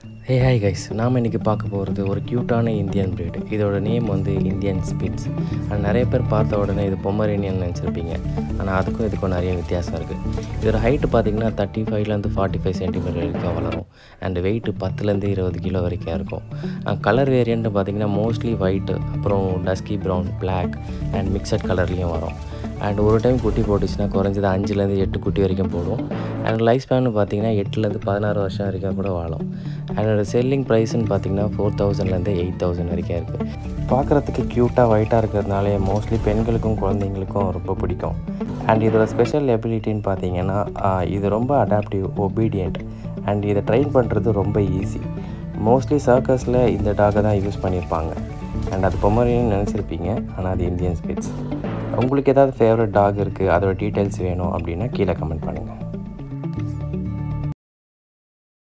hey hi guys நாம் இன்றைக்கி பார்க்க போகிறது ஒரு க்யூட்டான இந்தியன் breed இதோட நேம் வந்து இந்தியன் ஸ்பிட்ஸ் அண்ட் நிறைய பேர் பார்த்த உடனே இது பொமரேனியன் நினச்சிருப்பீங்க ஆனால் அதுக்கும் இதுக்கும் நிறைய வித்தியாசம் இருக்குது இதோட ஹைட்டு பார்த்தீங்கன்னா தேர்ட்டி ஃபைவ்லேருந்து ஃபார்ட்டி ஃபைவ் சென்டிமீட்டர் வரைக்கும் வளரும் அண்ட் வெயிட்டு பத்துலேருந்து இருபது கிலோ வரைக்கும் இருக்கும் கலர் வேரியண்ட்டு பார்த்தீங்கன்னா மோஸ்ட்லி ஒயிட்டு அப்புறம் dusky brown black and mixed கலர்லேயும் வரும் அண்ட் ஒரு டைம் குட்டி போட்டுச்சுன்னா குறைஞ்சது அஞ்சுலேருந்து எட்டு குட்டி வரைக்கும் போடும் அண்ட் லைஃப் ஸ்பேன் பார்த்தீங்கன்னா எட்டுலேருந்து பதினாறு வருஷம் வரைக்கும் கூட வாழும் அண்ட் செல்லிங் ப்ரைஸ்னு பார்த்தீங்கன்னா ஃபோர் தௌசண்ட்லேருந்து எயிட் தௌசண்ட் வரைக்கும் இருக்குது பார்க்குறதுக்கு க்யூட்டாக ஒயிட்டாக இருக்கிறதுனாலே மோஸ்ட்லி பெண்களுக்கும் குழந்தைங்களுக்கும் ரொம்ப பிடிக்கும் அண்ட் இதோட ஸ்பெஷல் எபிலிட்டின்னு பார்த்தீங்கன்னா ஆஹ், இது ரொம்ப அடாப்டிவ் ஒபீடியண்ட் அண்ட் இதை ட்ரெயின் பண்ணுறது ரொம்ப ஈஸி மோஸ்ட்லி சர்க்கஸில் இந்த டாகை தான் யூஸ் பண்ணியிருப்பாங்க அண்ட் அது பொம்மரின்னு நினச்சிருப்பீங்க ஆனால் அது இந்தியன் ஸ்பிட்ஸ் உங்களுக்கு ஏதாவது ஃபேவரட் டாக் இருக்குது அதோட டீட்டெயில்ஸ் வேணும் அப்படின்னா கீழே கமெண்ட் பண்ணுங்கள்